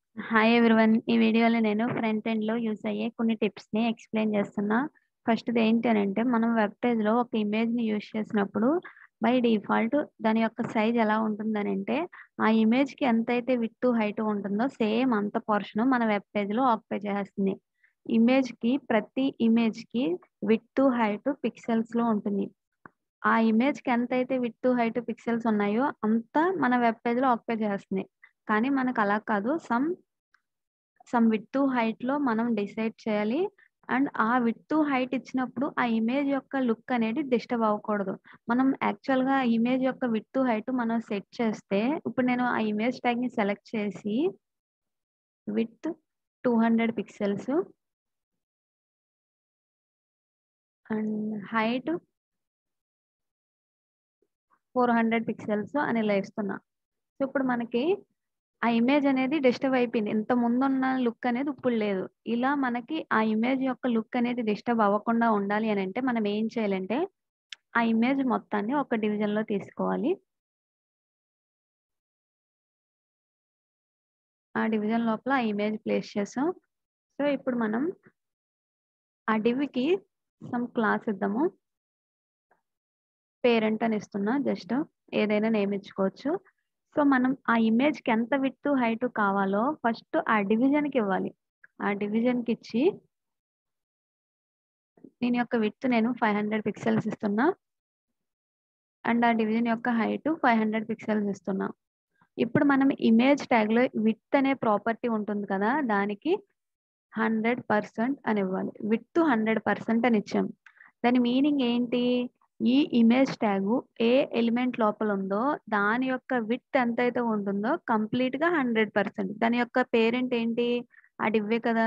Hi everyone. ఈ వీడియోలో నేను ఫ్రంట్ ఎండ్‌లో యూజ్ అయ్యే కొన్ని టిప్స్‌ని ఎక్స్‌ప్లెయిన్ చేస్తున్నా. ఫస్ట్‌ది ఏంటి అనంటే, మనం వెబ్ పేజ్‌లో ఒక ఇమేజ్‌ని యూజ్ చేసినప్పుడు బై డిఫాల్ట్ దాని యొక్క సైజ్ ఎలా ఉంటుందనంటే, ఆ ఇమేజ్‌కి ఎంతైతే విడ్త్, హైట్ ఉంటుందో సేమ్ అంత పోర్షన్ మన వెబ్ పేజ్‌లో ఆక్యుపై చేసేస్తుంది. ఇమేజ్‌కి ప్రతి ఇమేజ్‌కి విడ్త్, హైట్ పిక్సెల్స్‌లో ఉంటుంది. ఆ ఇమేజ్‌కి ఎంతైతే విడ్త్, హైట్ పిక్సెల్స్ ఉన్నాయో అంతా మన వెబ్ పేజ్‌లో ఆక్యుపై చేస్తుంది. కానీ మనకు అలా కాదు. సమ్ సమ్ విడ్త్, హైట్‌లో మనం డిసైడ్ చేయాలి. అండ్ ఆ విడ్త్, హైట్ ఇచ్చినప్పుడు ఆ ఇమేజ్ యొక్క లుక్ అనేది డిస్టర్బ్ అవ్వకూడదు. మనం యాక్చువల్‌గా ఇమేజ్ యొక్క విడ్త్, హైట్ మనం సెట్ చేస్తే ఇప్పుడు నేను ఆ ఇమేజ్ ట్యాగ్‌ని సెలెక్ట్ చేసి width 200 pixels and height 400 pixels అని ఇలా ఇస్తున్నా. సో, ఇప్పుడు మనకి ఆ ఇమేజ్ అనేది డిస్టర్బ్ అయిపోయింది. ఇంత ముందున్న లుక్ అనేది ఇప్పుడు లేదు. ఇలా మనకి ఆ ఇమేజ్ యొక్క లుక్ అనేది డిస్టర్బ్ అవ్వకుండా ఉండాలి అనంటే మనం ఏం చేయాలంటే, ఆ ఇమేజ్ మొత్తాన్ని ఒక డివిజన్‌లో తీసుకోవాలి. ఆ డివిజన్ లోపల ఆ ఇమేజ్ ప్లేస్ చేసాం. సో, ఇప్పుడు మనం ఆ డివ్‌కి సమ్ క్లాస్ ఇద్దాము. పేరెంట్ అని ఇస్తున్నా జస్ట్. ఏదైనా నేమ్ ఇచ్చుకోవచ్చు. సో, మనం ఆ ఇమేజ్‌కి ఎంత విడ్త్, హైట్ కావాలో ఫస్ట్ ఆ డివిజన్‌కి ఇవ్వాలి. ఆ డివిజన్‌కి ఇచ్చి దీని యొక్క విడ్త్ నేను 500 పిక్సెల్స్ ఇస్తున్నా. అండ్ ఆ డివిజన్ యొక్క హైట్ 500 పిక్సెల్స్ ఇస్తున్నా. ఇప్పుడు మనం ఇమేజ్ ట్యాగ్‌లో విడ్త్ అనే ప్రాపర్టీ ఉంటుంది కదా! దానికి 100% అని ఇవ్వాలి. విడ్త్ 100% అని ఇచ్చాం. దాని మీనింగ్ ఏంటి? ఈ ఇమేజ్ ట్యాగ్ ఏ ఎలిమెంట్ లోపల ఉందో దాని యొక్క విడ్త్ ఎంతైతే ఉంటుందో కంప్లీట్‌గా 100%. దాని యొక్క పేరెంట్ ఏంటి? ఆ డివ్వే కదా!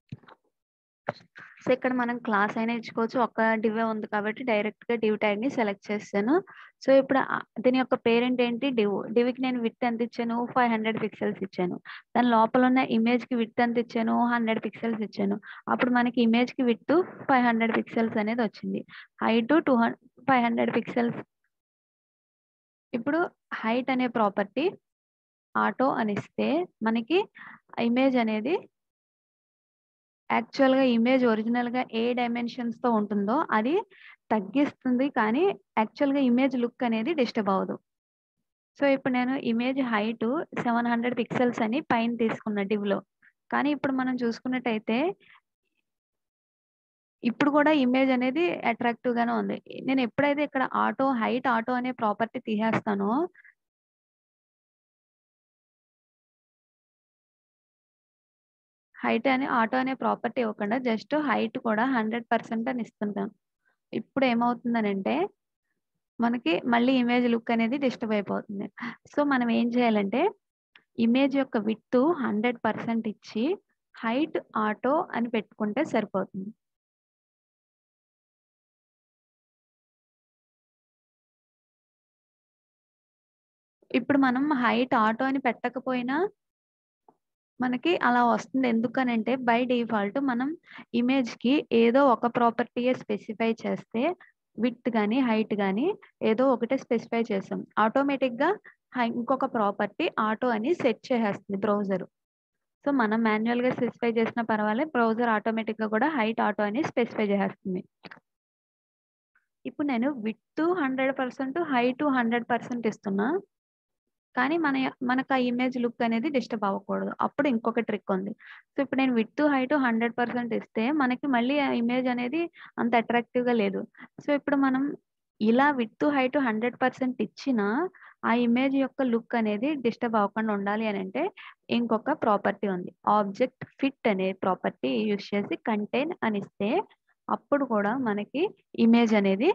సో, ఇక్కడ మనం క్లాస్ అయినా ఇచ్చుకోవచ్చు. ఒక్క డివే ఉంది కాబట్టి డైరెక్ట్‌గా డివ్ ట్యాగ్‌ని సెలెక్ట్ చేసేసాను. సో, ఇప్పుడు ఆహ్, దీని యొక్క పేరెంట్ ఏంటి? డివ్. డివ్‌కి నేను విడ్త్ ఎంత ఇచ్చాను? 500 పిక్సెల్స్ ఇచ్చాను. దాని లోపల ఉన్న ఇమేజ్‌కి విడ్త్ ఎంత ఇచ్చాను? 100 పిక్సెల్స్ ఇచ్చాను. అప్పుడు మనకి ఇమేజ్‌కి విడ్త్ 500 పిక్సెల్స్ అనేది వచ్చింది. హైట్ టూ హన్ 500 పిక్సెల్స్. ఇప్పుడు హైట్ అనే ప్రాపర్టీ ఆటో అని ఇస్తే మనకి ఇమేజ్ అనేది యాక్చువల్‌గా ఇమేజ్ ఒరిజినల్‌గా ఏ డైమెన్షన్స్‌తో ఉంటుందో అది తగ్గిస్తుంది. కానీ యాక్చువల్‌గా ఇమేజ్ లుక్ అనేది డిస్టర్బ్ అవ్వదు. సో, ఇప్పుడు నేను ఇమేజ్ హైట్ 700 పిక్సెల్స్ అని పైన తీసుకున్నా డివ్‌లో. కానీ ఇప్పుడు మనం చూసుకున్నట్టయితే ఇప్పుడు కూడా ఇమేజ్ అనేది అట్రాక్టివ్‌గానే ఉంది. నేను ఎప్పుడైతే ఇక్కడ ఆటో హైట్ ఆటో అనే ప్రాపర్టీ తీసేస్తానో హైట్ అని ఆటో అనే ప్రాపర్టీ ఇవ్వకుండా జస్ట్ హైట్ కూడా 100% అని ఇస్తున్నాను. ఇప్పుడు ఏమవుతుందనంటే మనకి మళ్ళీ ఇమేజ్ లుక్ అనేది డిస్టర్బ్ అయిపోతుంది. సో, మనం ఏం చేయాలంటే ఇమేజ్ యొక్క విడ్త్ 100% ఇచ్చి హైట్ ఆటో అని పెట్టుకుంటే సరిపోతుంది. ఇప్పుడు మనం హైట్ ఆటో అని పెట్టకపోయినా మనకి అలా వస్తుంది. ఎందుకనంటే బై డిఫాల్ట్ మనం ఇమేజ్‌కి ఏదో ఒక ప్రాపర్టీయే స్పెసిఫై చేస్తే విడ్త్ గాని, హైట్ గాని ఏదో ఒకటే స్పెసిఫై చేసాం. ఆటోమేటిక్‌గా హై ఇంకొక ప్రాపర్టీ ఆటో అని సెట్ చేసేస్తుంది బ్రౌజర్. సో, మనం మాన్యుయల్‌గా స్పెసిఫై చేసినా పర్వాలేదు. బ్రౌజర్ ఆటోమేటిక్‌గా కూడా హైట్ ఆటో అని స్పెసిఫై చేసేస్తుంది. ఇప్పుడు నేను విడ్త్ 100% హైట్ 100% ఇస్తున్నా. కానీ మన య మనకు ఆ ఇమేజ్ లుక్ అనేది డిస్టర్బ్ అవ్వకూడదు. అప్పుడు ఇంకొక ట్రిక్ ఉంది. సో, ఇప్పుడు నేను విడ్త్, హైట్ 100% ఇస్తే మనకి మళ్ళీ ఆ ఇమేజ్ అనేది అంత అట్రాక్టివ్‌గా లేదు. సో, ఇప్పుడు మనం ఇలా విడ్త్, హైట్ 100% ఇచ్చినా ఆ ఇమేజ్ యొక్క లుక్ అనేది డిస్టర్బ్ అవ్వకుండా ఉండాలి అనంటే ఇంకొక ప్రాపర్టీ ఉంది. ఆబ్జెక్ట్ ఫిట్ అనే ప్రాపర్టీ యూజ్ చేసి కంటైన్ అని ఇస్తే అప్పుడు కూడా మనకి ఇమేజ్ అనేది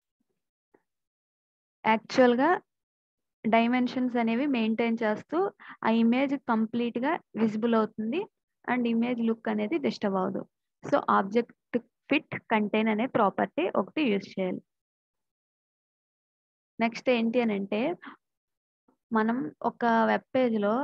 యాక్చువల్‌గా డైమెన్షన్స్ అనేవి మెయింటైన్ చేస్తూ ఆ ఇమేజ్ కంప్లీట్‌గా విజిబుల్ అవుతుంది. అండ్ ఇమేజ్ లుక్ అనేది డిస్టర్బ్ అవ్వదు. సో, ఆబ్జెక్ట్ ఫిట్ కంటైన్ అనే ప్రాపర్టీ ఒకటి యూజ్ చేయాలి. నెక్స్ట్ ఏంటి అనంటే మనం ఒక వెబ్ పేజ్‌లో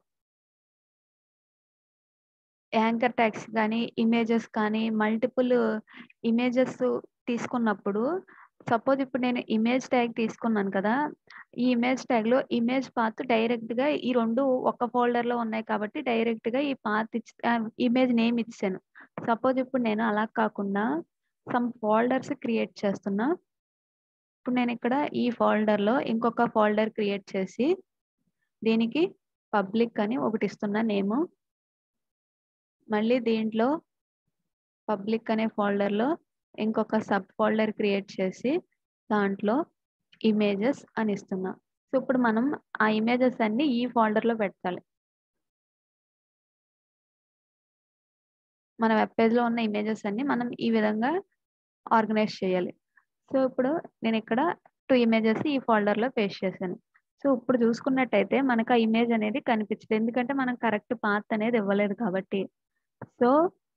యాంకర్ ట్యాగ్స్ గాని, ఇమేజెస్ కానీ మల్టిపుల్ ఇమేజెస్ తీసుకున్నప్పుడు సపోజ్ ఇప్పుడు నేను ఇమేజ్ ట్యాగ్ తీసుకున్నాను కదా! ఈ ఇమేజ్ ట్యాగ్‌లో ఇమేజ్ పాత్ డైరెక్ట్‌గా ఈ 2 ఒక ఫోల్డర్‌లో ఉన్నాయి కాబట్టి డైరెక్ట్‌గా ఈ పాత్ ఇచ్ ఆహ్, ఇమేజ్ నేమ్ ఇచ్చేసాను. సపోజ్ ఇప్పుడు నేను అలా కాకుండా సమ్ ఫోల్డర్స్ క్రియేట్ చేస్తున్నా. ఇప్పుడు నేనిక్కడ ఈ ఫోల్డర్‌లో ఇంకొక ఫోల్డర్ క్రియేట్ చేసి దీనికి పబ్లిక్ అని ఒకటిస్తున్నా నేము. మళ్ళీ దీంట్లో పబ్లిక్ అనే ఫోల్డర్‌లో ఇంకొక సబ్ ఫోల్డర్ క్రియేట్ చేసి దాంట్లో ఇమేజెస్ అని ఇస్తున్నా. సో, ఇప్పుడు మనం ఆ ఇమేజెస్ అన్నీ ఈ ఫోల్డర్‌లో పెట్టాలి. మన వెబ్ పేజ్‌లో ఉన్న ఇమేజెస్ అన్నీ మనం ఈ విధంగా ఆర్గనైజ్ చేయాలి. సో, ఇప్పుడు నేనిక్కడ 2 ఇమేజెస్ ఈ ఫోల్డర్‌లో పేస్ట్ చేశాను. సో, ఇప్పుడు చూసుకున్నట్టయితే మనకు ఆ ఇమేజ్ అనేది కనిపించదు. ఎందుకంటే మనం కరెక్ట్ పాత్ అనేది ఇవ్వలేదు కాబట్టి. సో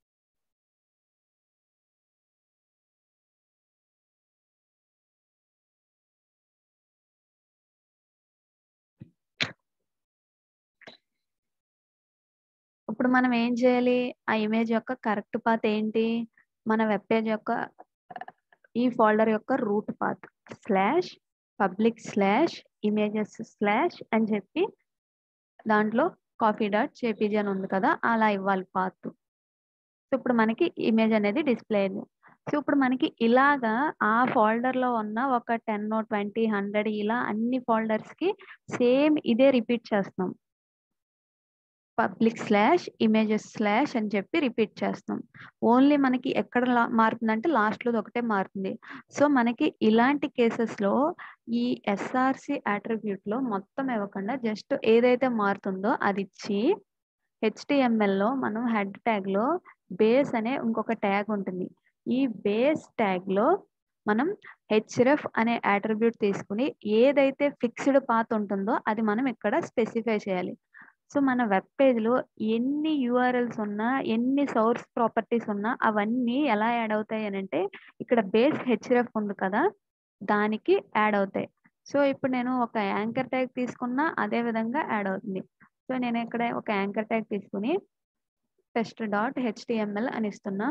ఇప్పుడు మనం ఏం చేయాలి? ఆ ఇమేజ్ యొక్క కరెక్ట్ పాత్ ఏంటి? మన వెబ్ పేజ్ యొక్క ఈ ఫోల్డర్ యొక్క root path slash public slash images slash అని చెప్పి దాంట్లో కాఫీ డాట్ జేపీజీ అని ఉంది కదా! అలా ఇవ్వాలి పాత్. సో, ఇప్పుడు మనకి ఇమేజ్ అనేది డిస్‌ప్లే అయింది. సో, ఇప్పుడు మనకి ఇలాగా ఆ ఫోల్డర్‌లో ఉన్న ఒక 10, 20, 100 ఇలా అన్ని ఫోల్డర్స్‌కి సేమ్ ఇదే రిపీట్ చేస్తున్నాం. పబ్లిక్ స్లాష్ ఇమేజెస్ స్లాష్ అని చెప్పి రిపీట్ చేస్తున్నాం. ఓన్లీ మనకి ఎక్కడ లా మారుతుందంటే లాస్ట్‌లోది ఒకటే మారుతుంది. సో, మనకి ఇలాంటి కేసెస్‌లో ఈ ఎస్ఆర్‌సి అట్రిబ్యూట్‌లో మొత్తం ఇవ్వకుండా జస్ట్ ఏదైతే మారుతుందో అదిచ్చి హెచ్‌టీఎంఎల్‌లో మనం హెడ్ ట్యాగ్‌లో బేస్ అనే ఇంకొక ట్యాగ్ ఉంటుంది. ఈ బేస్ ట్యాగ్‌లో మనం హెచ్‌రెఫ్ అనే అట్రిబ్యూట్ తీసుకొని ఏదైతే ఫిక్స్‌డ్ పాత్ ఉంటుందో అది మనం ఇక్కడ స్పెసిఫై చేయాలి. సో, మన వెబ్ పేజ్‌లో ఎన్ని యూఆర్ఎల్స్ ఉన్నా, ఎన్ని సోర్స్ ప్రాపర్టీస్ ఉన్నా అవన్నీ ఎలా యాడ్ అవుతాయి అనంటే ఇక్కడ బేస్ హెచ్‌రెఫ్ ఉంది కదా! దానికి యాడ్ అవుతాయి. సో, ఇప్పుడు నేను ఒక యాంకర్ ట్యాగ్ తీసుకున్నా అదే విధంగా యాడ్ అవుతుంది. సో, నేను ఇక్కడ ఒక యాంకర్ ట్యాగ్ తీసుకొని టెస్ట్ డాట్ హెచ్‌టీఎంఎల్ అని ఇస్తున్నా.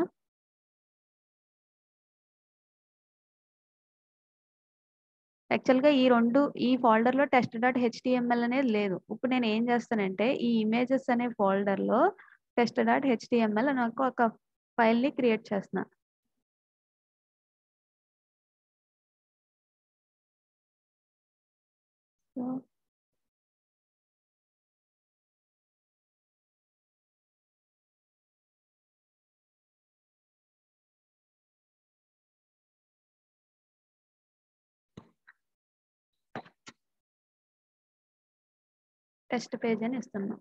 యాక్చువల్‌గా ఈ 2 ఈ ఫోల్డర్‌లో టెస్ట్ డాట్ హెచ్‌టీఎంఎల్ అనేది లేదు. ఇప్పుడు నేను ఏం చేస్తానంటే ఈ ఇమేజెస్ అనే ఫోల్డర్‌లో టెస్ట్ డాట్ హెచ్‌టీఎంఎల్ అని ఒక ఒక ఫైల్‌ని క్రియేట్ చేస్తున్నా. సో టెస్ట్ పేజ్ అని ఇస్తున్నాం.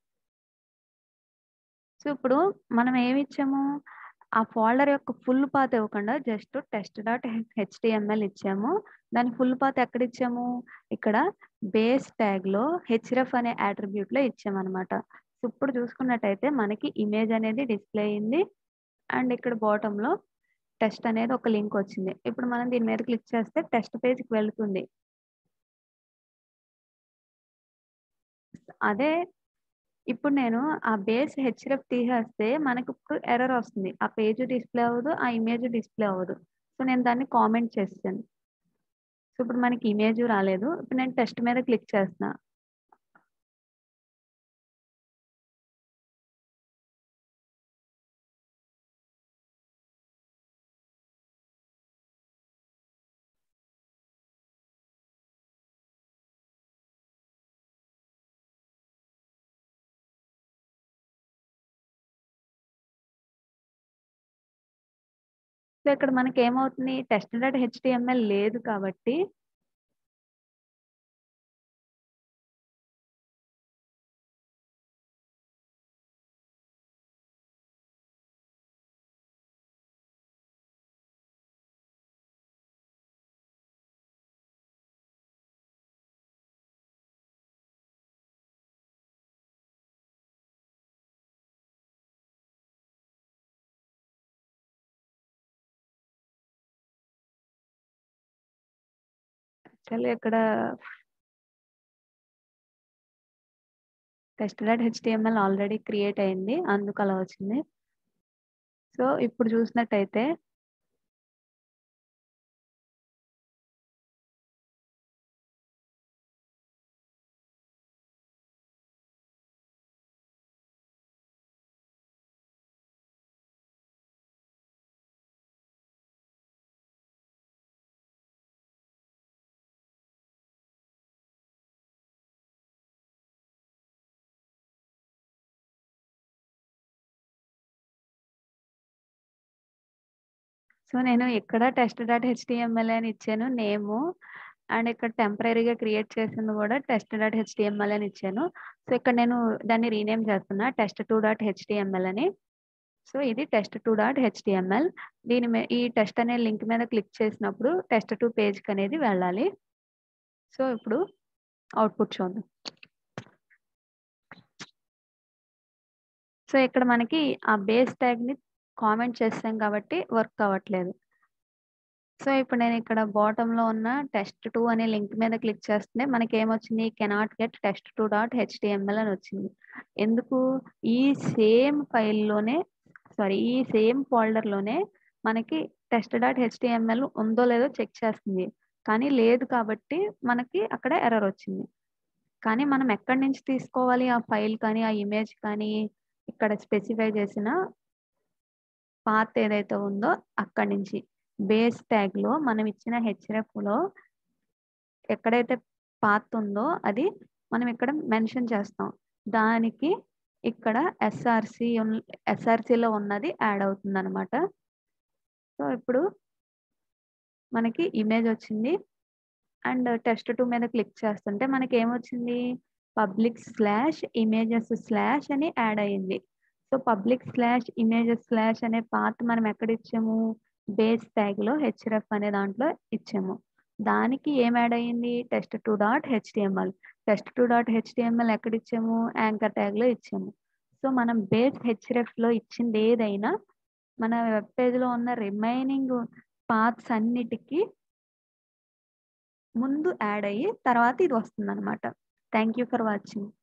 సో, ఇప్పుడు మనం ఏమిచ్చాము? ఆ ఫోల్డర్ యొక్క ఫుల్ పాత్ ఇవ్వకుండా జస్ట్ టెస్ట్ డాట్ హెచ్‌టీఎంఎల్ ఇచ్చాము. దాని ఫుల్ పాత్ ఎక్కడిచ్చాము? ఇక్కడ బేస్ ట్యాగ్‌లో హెచ్‌రెఫ్ అనే అట్రిబ్యూట్‌లో ఇచ్చామనమాట. సో, ఇప్పుడు చూసుకున్నట్టయితే మనకి ఇమేజ్ అనేది డిస్‌ప్లే అయింది. అండ్ ఇక్కడ బాటమ్‌లో టెస్ట్ అనేది ఒక లింక్ వచ్చింది. ఇప్పుడు మనం దీని మీద క్లిక్ చేస్తే టెస్ట్ పేజ్‌కి వెళ్తుంది. అదే ఇప్పుడు నేను ఆ బేస్ హెచ్‌రెఫ్ తీసేస్తే మనకిప్పుడు ఎర్రర్ వస్తుంది. ఆ పేజ్ డిస్‌ప్లే అవ్వదు. ఆ ఇమేజ్ డిస్‌ప్లే అవ్వదు. సో, నేను దాన్ని కామెంట్ చేసేసాను. సో, ఇప్పుడు మనకి ఇమేజ్ రాలేదు. ఇప్పుడు నేను టెస్ట్ మీద క్లిక్ చేస్తున్నా. సో, ఇక్కడ మనకేమవుతుంది? టెస్ట్ డాట్ హెచ్‌టీఎంఎల్ లేదు కాబట్టి యాక్చువల్‌గా ఇక్కడ test dot HTML already create అయింది. అందుకు అలా వచ్చింది. సో, ఇప్పుడు చూసినట్టయితే సో నేను ఇక్కడ టెస్ట్ డాట్ హెచ్టిఎంఎల్ అని ఇచ్చాను నేము అండ్ ఇక్కడ టెంపరీగా క్రియేట్ చేసింది కూడా టెస్ట్ డాట్ హెచ్టిఎంఎల్ అని ఇచ్చాను సో ఇక్కడ నేను దాన్ని రీనేమ్ చేస్తున్నా టెస్ట్ టూ డాట్ హెచ్టిఎంఎల్ అని సో ఇది టెస్ట్ టూ డాట్ హెచ్టిఎంఎల్ దీని మీ ఈ టెస్ట్ అనే లింక్ మీద క్లిక్ చేసినప్పుడు టెస్ట్ టూ పేజ్కి అనేది వెళ్ళాలి సో ఇప్పుడు అవుట్పుట్ చూద్దాం సో ఇక్కడ మనకి ఆ బేస్ ట్యాగ్ని కామెంట్ చేస్తాం కాబట్టి వర్క్ అవ్వట్లేదు సో ఇప్పుడు నేను ఇక్కడ బాటంలో ఉన్న టెస్ట్ టూ అనే లింక్ మీద క్లిక్ చేస్తే మనకి ఏమొచ్చింది cannot get test two dot HTML అని వచ్చింది ఎందుకు ఈ సేమ్ ఫైల్లోనే సారీ ఈ సేమ్ ఫోల్డర్లోనే మనకి టెస్ట్ డాట్ హెచ్టిఎంఎల్ ఉందో లేదో చెక్ చేస్తుంది కానీ లేదు కాబట్టి మనకి అక్కడ ఎర్రర్ వచ్చింది కానీ మనం ఎక్కడి నుంచి తీసుకోవాలి ఆ ఫైల్ కానీ ఆ ఇమేజ్ కానీ ఇక్కడ స్పెసిఫై చేసిన పాత్ ఏదైతే ఉందో అక్కడి నుంచి బేస్ ట్యాగ్ లో మనం ఇచ్చిన హెచ్ఎఫ్ లో ఎక్కడైతే పాత్ ఉందో అది మనం ఇక్కడ మెన్షన్ చేస్తాం దానికి ఇక్కడ ఎస్ఆర్సి ఎస్ఆర్సిలో ఉన్నది యాడ్ అవుతుంది అనమాట సో ఇప్పుడు మనకి ఇమేజ్ వచ్చింది అండ్ టెస్ట్ టూ మీద క్లిక్ చేస్తుంటే మనకి ఏమొచ్చింది పబ్లిక్ స్లాష్ ఇమేజెస్ స్లాష్ అని యాడ్ అయ్యింది so public slash images slash అనే పాత్ మనం ఎక్కడ ఇచ్చాము బేస్ ట్యాగ్ లో హెచ్ఎఫ్ అనే దాంట్లో ఇచ్చాము దానికి ఏం యాడ్ అయ్యింది test two dot HTML test two dot HTML ఎక్కడ ఇచ్చాము యాంకర్ ట్యాగ్ లో ఇచ్చాము సో మనం బేస్ హెచ్ఎఫ్ లో ఇచ్చింది ఏదైనా మన వెబ్ పేజ్ లో ఉన్న రిమైనింగ్ పాత్స్ అన్నిటికీ ముందు యాడ్ అయ్యి తర్వాత ఇది వస్తుంది అనమాట థ్యాంక్ యూ ఫర్ వాచింగ్